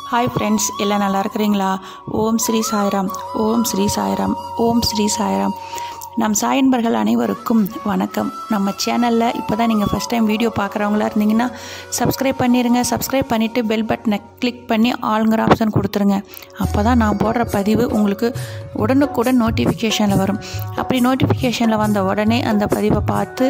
hi friends எல்லாம் நல்லா இருக்கிறீங்களா ஓம் ஸ்ரீ சாய்ராம் ஓம் ஸ்ரீ சாய்ராம் ஓம் ஸ்ரீ சாய்ராம் நம் சாயன்பர்கள் அனைவருக்கும் வணக்கம் நம்ம சேனலில் இப்போ தான் நீங்கள் ஃபஸ்ட் டைம் வீடியோ பார்க்குறவங்களா இருந்தீங்கன்னா சப்ஸ்கிரைப் பண்ணிடுங்க சப்ஸ்கிரைப் பண்ணிவிட்டு பெல் பட்டனை கிளிக் பண்ணி ஆளுங்கிற ஆப்ஷன் கொடுத்துருங்க அப்போ தான் நான் போடுற பதிவு உங்களுக்கு உடனுக்குடன் நோட்டிஃபிகேஷனில் வரும் அப்படி நோட்டிஃபிகேஷனில் வந்த உடனே அந்த பதிவை பார்த்து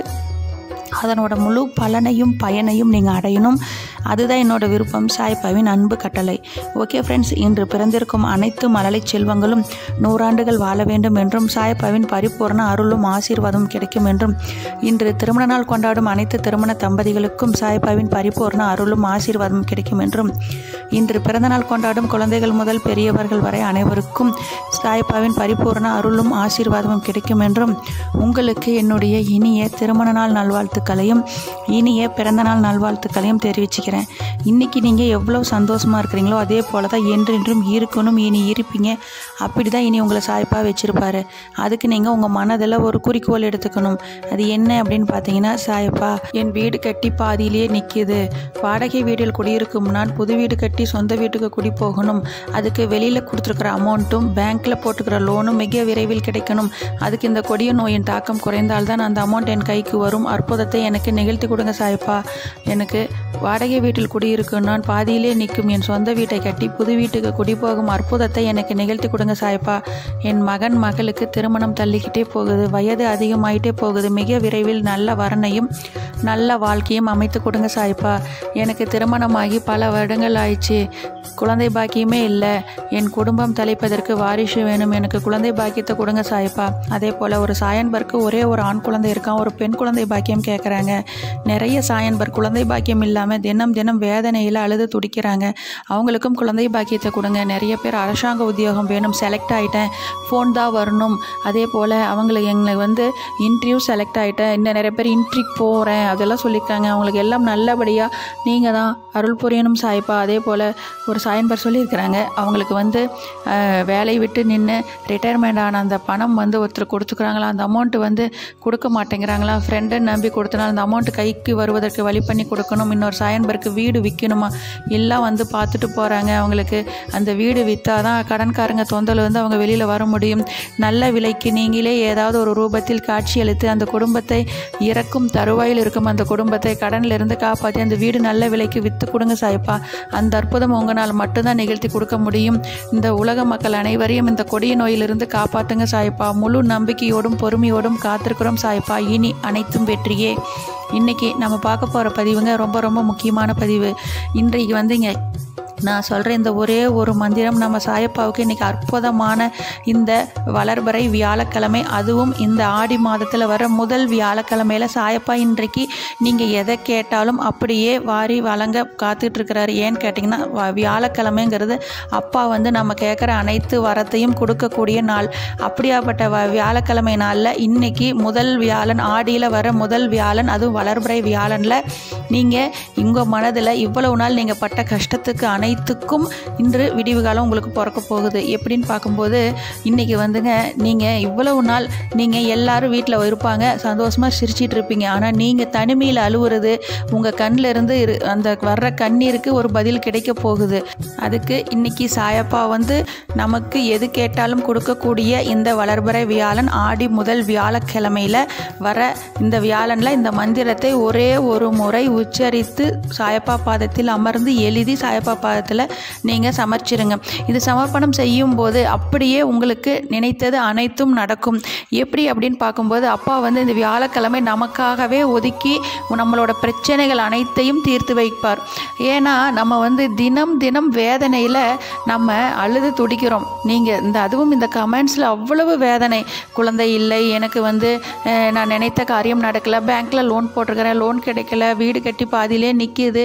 அதனோட முழு பலனையும் பயனையும் நீங்கள் அடையணும் அதுதான் என்னோட விருப்பம் சாய்பாவின் அன்பு கட்டளை ஓகே ஃப்ரெண்ட்ஸ் இன்று பிறந்திருக்கும் அனைத்து மலலை செல்வங்களும் நூறாண்டுகள் வாழ வேண்டும் என்றும் சாய்பாவின் பரிபூர்ண அருளும் ஆசீர்வாதம் கிடைக்கும் என்றும் இன்று திருமண நாள் கொண்டாடும் அனைத்து திருமண தம்பதிகளுக்கும் சாய்பாவின் பரிபூர்ண அருளும் ஆசீர்வாதம் கிடைக்கும் என்றும் இன்று பிறந்தநாள் கொண்டாடும் குழந்தைகள் முதல் பெரியவர்கள் வரை அனைவருக்கும் சாய்பாவின் பரிபூர்ண அருளும் ஆசீர்வாதமும் கிடைக்கும் என்றும் உங்களுக்கு என்னுடைய இனிய திருமண நாள் நல்வாழ்த்துக்களையும் இனிய பிறந்தநாள் நல்வாழ்த்துக்களையும் தெரிவிச்சுக்கிறேன் இன்றைக்கி நீங்கள் எவ்வளோ சந்தோஷமாக இருக்கிறீங்களோ அதே போல் தான் என்றென்றும் இருக்கணும் இனி இருப்பீங்க அப்படி தான் இனி உங்களை சாய்ப்பாக வச்சுருப்பாரு அதுக்கு நீங்கள் உங்கள் மனதில் ஒரு குறிக்கோள் எடுத்துக்கணும் அது என்ன அப்படின்னு பார்த்தீங்கன்னா சாயப்பா என் வீடு கட்டி பாதியிலேயே நிற்கிது வாடகை வீட்டில் குடியிருக்கும் நான் புது வீடு கட்டி சொந்த வீட்டுக்கு குடி போகணும் அதுக்கு வெளியில் கொடுத்துருக்குற அமௌண்ட்டும் பேங்க்கில் போட்டுக்கிற லோனும் மிக விரைவில் கிடைக்கணும் அதுக்கு இந்த கொடிய நோயின் தாக்கம் குறைந்தால்தான் அந்த அமௌண்ட் என் கைக்கு வரும் அற்புதத்தை எனக்கு நிகழ்த்தி கொடுங்க சாயப்பா எனக்கு வாடகை வீட்டில் குடியிருக்கும் நான் பாதியிலே நிற்கும் என் சொந்த வீட்டை கட்டி புது வீட்டுக்கு குடி போகும் அற்புதத்தை எனக்கு நிகழ்த்தி கொடுங்க சாயப்பா என் மகன் மகளுக்கு திருமணம் தள்ளிக்கிட்டே போகுது வயது அதிகமாயிட்டே போகுது மிக விரைவில் நல்ல வரனையும் நல்ல வாழ்க்கையும் அமைத்து கொடுங்க சாயப்பா எனக்கு திருமணமாகி பல வருடங்கள் ஆயிடுச்சு குழந்தை பாக்கியமே இல்லை என் குடும்பம் தலைப்பதற்கு வாரிசு வேணும் எனக்கு குழந்தை பாக்கியத்தை கொடுங்க சாயப்பா அதே போல் ஒரு சாயன்பருக்கு ஒரே ஒரு ஆண் குழந்தை இருக்கான் ஒரு பெண் குழந்தை பாக்கியம் கேட்குறாங்க நிறைய சாயன்பர் குழந்தை பாக்கியம் இல்லாமல் தினம் தினம் வேதனையில் அழுது துடிக்கிறாங்க அவங்களுக்கும் குழந்தை பாக்கியத்தை கொடுங்க நிறைய பேர் அரசாங்க உத்தியோகம் வேணும் செலக்ட் ஆகிட்டேன் ஃபோன் தான் வரணும் அதே போல் அவங்களுக்கு எங்களுக்கு வந்து இன்டர்வியூ செலக்ட் ஆகிட்டேன் இன்னும் நிறைய பேர் இன்ட்ரிக்கு போகிறேன் அதெல்லாம் சொல்லியிருக்காங்க அவங்களுக்கு எல்லாம் நல்லபடியாக நீங்கள் தான் அருள் புரியணும் சாய்ப்பா அதே போல் ஒரு சாயன்பர் சொல்லியிருக்கிறாங்க அவங்களுக்கு வந்து அஹ், வேலையை விட்டு நின்று ரிட்டையர்மெண்ட் ஆன அந்த பணம் வந்து ஒருத்தர் கொடுத்துக்குறாங்களா அந்த அமௌண்ட்டு வந்து கொடுக்க மாட்டேங்கிறாங்களா ஃப்ரெண்டை நம்பி கொடுத்தனால அந்த அமௌண்ட்டு கைக்கு வருவதற்கு வழி பண்ணி கொடுக்கணும் இன்னொரு சாயன்பருக்கு வீடு விற்கணுமா எல்லாம் வந்து பார்த்துட்டு போகிறாங்க அவங்களுக்கு அந்த வீடு விற்றா தான் கடன்காரங்க தொந்தரவு வந்து அவங்க வெளியில் வர முடியும் நல்ல விலைக்கு நீங்களே ஏதாவது ஒரு ரூபத்தில் காட்சியளித்து அந்த குடும்பத்தை இறக்கும் தருவாயில் இருக்கும் அந்த குடும்பத்தை கடனில் இருந்து காப்பாற்றி அந்த வீடு நல்ல விலைக்கு விற்று கொடுங்க சாய்ப்பா அந்த அற்புதம் உங்களால் மட்டும்தான் நிகழ்த்தி கொடுக்க முடியும் இந்த உலக மக்கள் அனைவரையும் இந்த கொடிய நோயிலிருந்து காப்பாற்றுங்க சாய்ப்பா முழு நம்பிக்கையோடும் பொறுமையோடும் காத்திருக்கிறோம் சாய்ப்பா இனி அனைத்தும் வெற்றியே இன்றைக்கி நம்ம பார்க்க போகிற பதிவுங்க ரொம்ப ரொம்ப முக்கியமான பதிவு இன்றைக்கு வந்துங்க நான் சொல்கிற இந்த ஒரே ஒரு மந்திரம் நம்ம சாயப்பாவுக்கு இன்றைக்கி அற்புதமான இந்த வளர்பறை வியாழக்கிழமை அதுவும் இந்த ஆடி மாதத்தில் வர முதல் வியாழக்கிழமையில் சாயப்பா இன்றைக்கு நீங்கள் எதை கேட்டாலும் அப்படியே வாரி வழங்க காத்துட்ருக்கிறாரு ஏன்னு கேட்டிங்கன்னா வ- வியாழக்கிழமைங்கிறது அப்பா வந்து நம்ம கேட்குற அனைத்து வரத்தையும் கொடுக்கக்கூடிய நாள் அப்படியாப்பட்ட வ வியாழக்கிழமை நாளில் இன்னைக்கு முதல் வியாழன் ஆடியில் வர முதல் வியாழன் அதுவும் வளர்பிறை வியாழனில் நீங்கள் உங்கள் மனதில் இவ்வளவு நாள் நீங்கள் பட்ட கஷ்டத்துக்கு அனைத்துக்கும் இன்று விடிவு காலம் உங்களுக்கு பிறக்க போகுது எப்படின்னு பார்க்கும்போது இன்றைக்கி வந்துங்க நீங்கள் இவ்வளவு நாள் நீங்கள் எல்லாரும் வீட்டில் இருப்பாங்க சந்தோஷமாக சிரிச்சிட்டு இருப்பீங்க ஆனால் நீங்கள் தனிமையில் அழுவுறது உங்கள் கண்ணில் இருந்து இரு அந்த வர்ற கண்ணீருக்கு ஒரு பதில் கிடைக்க போகுது அதுக்கு இன்னைக்கு சாயப்பா வந்து நமக்கு எது கேட்டாலும் கொடுக்கக்கூடிய இந்த வளர்பறை வியாழன் ஆடி முதல் வியாழக்கிழமையில் வர இந்த வியாழனில் இந்த மந்திரத்தை ஒரே ஒரு முறை உச்சரித்து சாயப்பா பாதத்தில் அமர்ந்து எழுதி சாயப்பா பாதத்தில் நீங்கள் சமர்ச்சிருங்க இது சமர்ப்பணம் செய்யும் போது அப்படியே உங்களுக்கு நினைத்தது அனைத்தும் நடக்கும் எப்படி அப்படின்னு பார்க்கும்போது அப்பா வந்து இந்த வியாழக்கிழமை நமக்காகவே ஒதுக்கி நம்மளோட பிரச்சனைகள் அனைத்தையும் தீர்த்து வைப்பார் ஏன்னா நம்ம வந்து தினம் தினம் வேதனையில் நம்ம அழுது துடிக்கிறோம் நீங்கள் இந்த அதுவும் இந்த கமெண்ட்ஸில் அவ்வளவு வேதனை குழந்தை இல்லை எனக்கு வந்து அஹ், நான் நினைத்த காரியம் நடக்கலை பேங்க்கில் லோன் போட்டிருக்கிறேன் லோன் கிடைக்கல வீடு கட்டி பாதியிலே நிற்கிது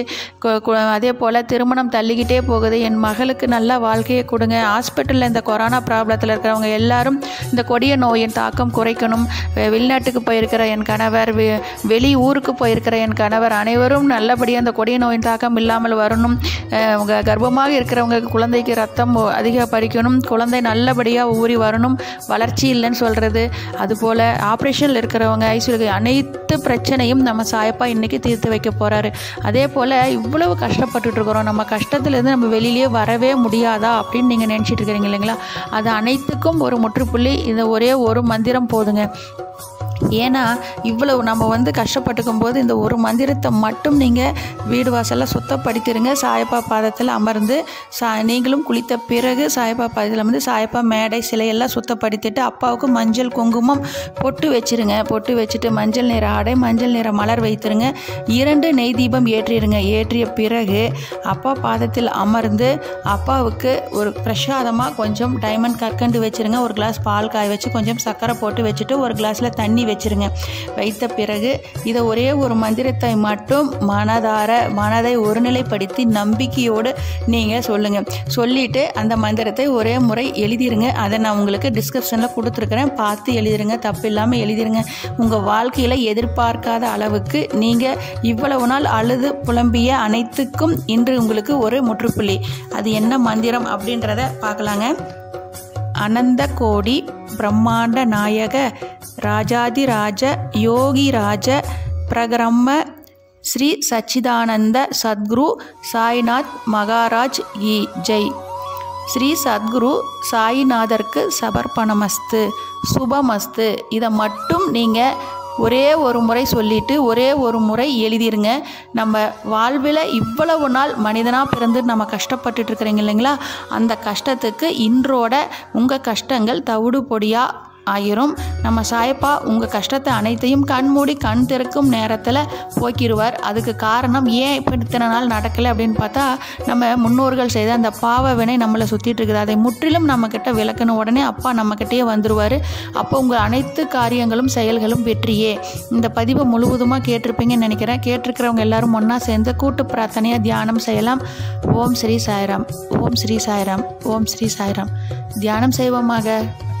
அதே போல் திருமணம் தள்ளிக்கிட்டே போகுது என் மகளுக்கு நல்ல வாழ்க்கையை கொடுங்க ஹாஸ்பிட்டலில் இந்த கொரோனா ப்ராப்ளத்தில் இருக்கிறவங்க எல்லாரும் இந்த கொடிய நோயின் தாக்கம் குறைக்கணும் வெ- வெளிநாட்டுக்கு போயிருக்கிற என் கணவர் வெ- வெளி ஊருக்கு போயிருக்கிற என் கணவர் அனைவரும் நல்லபடியாக அந்த கொடிய நோயின் தாக்கம் இல்லாமல் வரணும் அஹ் உங்க கர்ப்பமாக இருக்கிறவங்களுக்கு குழந்தைக்கு ரத்தம் அதிகப்படிக்கணும் குழந்தை நல்லபடியாக ஊறி வரணும் வளர்ச்சி இல்லைன்னு சொல்கிறது அதுபோல் ஆப்ரேஷனில் இருக்கிறவங்க ஐசியூ அனைத்து பிரச்சனையும் நம்ம சாயப்பா இன்னைக்கு தீர்த்து வைக்க போகிறாரு அதே போல் இவ்வளவு கஷ்டப்பட்டுட்டு இருக்கிறோம் நம்ம கஷ்டத்தில் கஷ்டத்துலேருந்து நம்ம வெளியிலேயே வரவே முடியாதா அப்படின்னு நீங்கள் நினச்சிட்டு இருக்கிறீங்க இல்லைங்களா அது அனைத்துக்கும் ஒரு முற்றுப்புள்ளி இந்த ஒரே ஒரு மந்திரம் போதுங்க ஏன்னா இவ்வளவு நம்ம வந்து கஷ்டப்பட்டுக்கும் போது இந்த ஒரு மந்திரத்தை மட்டும் நீங்கள் வீடு வாசலில் சுத்தப்படுத்திடுங்க சாயப்பா பாதத்தில் அமர்ந்து சா நீங்களும் குளித்த பிறகு சாயப்பா பாதத்தில் அமர்ந்து சாயப்பா மேடை சிலையெல்லாம் சுத்தப்படுத்திட்டு அப்பாவுக்கு மஞ்சள் குங்குமம் பொட்டு வச்சிருங்க பொட்டு வச்சுட்டு மஞ்சள் நிற ஆடை மஞ்சள் நிற மலர் வைத்திருங்க இரண்டு நெய் தீபம் ஏற்றிடுங்க ஏற்றிய பிறகு அப்பா பாதத்தில் அமர்ந்து அப்பாவுக்கு ஒரு பிரசாதமாக கொஞ்சம் டைமண்ட் கற்கண்டு வச்சிருங்க ஒரு கிளாஸ் பால் காய வச்சு கொஞ்சம் சர்க்கரை போட்டு வச்சுட்டு ஒரு கிளாஸில் தண்ணி வச்சிருங்க வைத்த பிறகு இதை ஒரே ஒரு மந்திரத்தை மட்டும் மனதார மனதை ஒருநிலைப்படுத்தி நம்பிக்கையோடு நீங்கள் சொல்லுங்கள் சொல்லிவிட்டு அந்த மந்திரத்தை ஒரே முறை எழுதிருங்க அதை நான் உங்களுக்கு டிஸ்கிரிப்ஷனில் கொடுத்துருக்குறேன் பார்த்து எழுதிருங்க தப்பு இல்லாமல் எழுதிருங்க உங்கள் வாழ்க்கையில் எதிர்பார்க்காத அளவுக்கு நீங்கள் இவ்வளவு நாள் அழுது புலம்பிய அனைத்துக்கும் இன்று உங்களுக்கு ஒரு முற்றுப்புள்ளி அது என்ன மந்திரம் அப்படின்றத பார்க்கலாங்க அனந்த கோடி பிரம்மாண்ட நாயக ராஜாதிராஜ யோகிராஜ பிரகிரம்ம ஸ்ரீ சச்சிதானந்த சத்குரு சாய்நாத் மகாராஜ் இ ஜெய் ஸ்ரீ சத்குரு சாய்நாதருக்கு சபர்ப்பணமஸ்து சுபமஸ்து இதை மட்டும் நீங்கள் ஒரே ஒரு முறை சொல்லிட்டு ஒரே ஒரு முறை எழுதிருங்க நம்ம வாழ்வில் இவ்வளவு நாள் மனிதனாக பிறந்து நம்ம கஷ்டப்பட்டுட்டு இருக்கிறீங்க இல்லைங்களா அந்த கஷ்டத்துக்கு இன்றோட உங்கள் கஷ்டங்கள் தவிடு பொடியாக ஆயிரும் நம்ம சாயப்பா உங்கள் கஷ்டத்தை அனைத்தையும் கண் மூடி கண் திறக்கும் நேரத்தில் போக்கிடுவார் அதுக்கு காரணம் ஏன் இப்போ இத்தனை நாள் நடக்கலை அப்படின்னு பார்த்தா நம்ம முன்னோர்கள் செய்த அந்த பாவ வினை நம்மளை சுற்றிட்டு இருக்குது அதை முற்றிலும் நம்மக்கிட்ட விளக்கணும் உடனே அப்பா நம்மக்கிட்டேயே வந்துடுவார் அப்போ உங்கள் அனைத்து காரியங்களும் செயல்களும் வெற்றியே இந்த பதிவை முழுவதுமாக கேட்டிருப்பீங்கன்னு நினைக்கிறேன் கேட்டிருக்கிறவங்க எல்லாரும் ஒன்றா சேர்ந்து கூட்டு பிரார்த்தனையாக தியானம் செய்யலாம் ஓம் ஸ்ரீ சாய்ராம் ஓம் ஸ்ரீ சாய்ராம் ஓம் ஸ்ரீ சாய்ராம் தியானம் செய்வோமாக